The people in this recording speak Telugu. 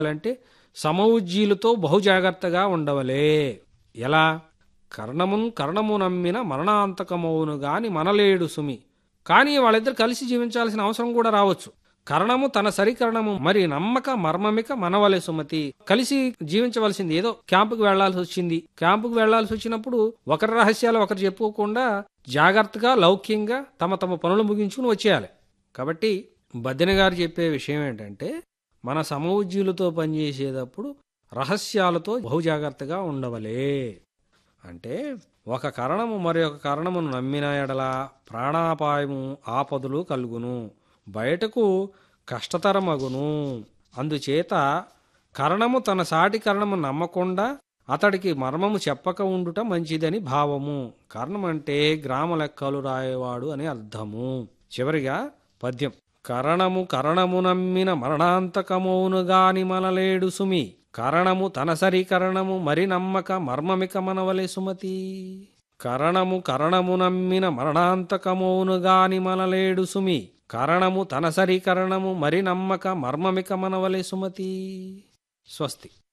అంటే సమౌజ్జీలతో బహుజాగ్రత్తగా ఉండవలే ఎలా కర్ణమున్ కర్ణము నమ్మిన మరణాంతకమవును గాని మనలేడు సుమి కానీ వాళ్ళిద్దరు కలిసి జీవించాల్సిన అవసరం కూడా రావచ్చు కరణము తన సరికరణము మరి నమ్మక మర్మమిక మనవలే సుమతి కలిసి జీవించవలసింది ఏదో క్యాంపుకి వెళ్లాల్సి వచ్చింది క్యాంపుకి వెళ్లాల్సి వచ్చినప్పుడు ఒకరి రహస్యాలు ఒకరు చెప్పుకోకుండా జాగ్రత్తగా లౌక్యంగా తమ తమ పనులు ముగించుకుని వచ్చేయాలి కాబట్టి బద్దెన గారు చెప్పే విషయం ఏంటంటే మన సమౌజ్యులతో పనిచేసేటప్పుడు రహస్యాలతో బహుజాగ్రత్తగా ఉండవలే అంటే ఒక కారణము మరి ఒక కారణమును నమ్మిన ఎడల ప్రాణాపాయము ఆపదలు కలుగును బయటకు కష్టతరమగును అందుచేత కరణము తన సాటి కరణము నమ్మకుండా అతడికి మర్మము చెప్పక ఉండుట మంచిదని భావము కారణం అంటే గ్రామ లెక్కలు రాయేవాడు అని అర్థము చివరిగా పద్యం కరణము కరణము నమ్మిన మరణాంతకమౌను గాని మనలేడు సుమి కరణము తనసరి కరణము మరి నమ్మక మర్మమిక మనవలే సుమతి కరణము కరణము నమ్మిన మరణాంతకమౌను గాని మనలేడు సుమి కరణము తనసరి కరణము మరి నమ్మక మర్మమిక మనవలే సుమతి స్వస్తి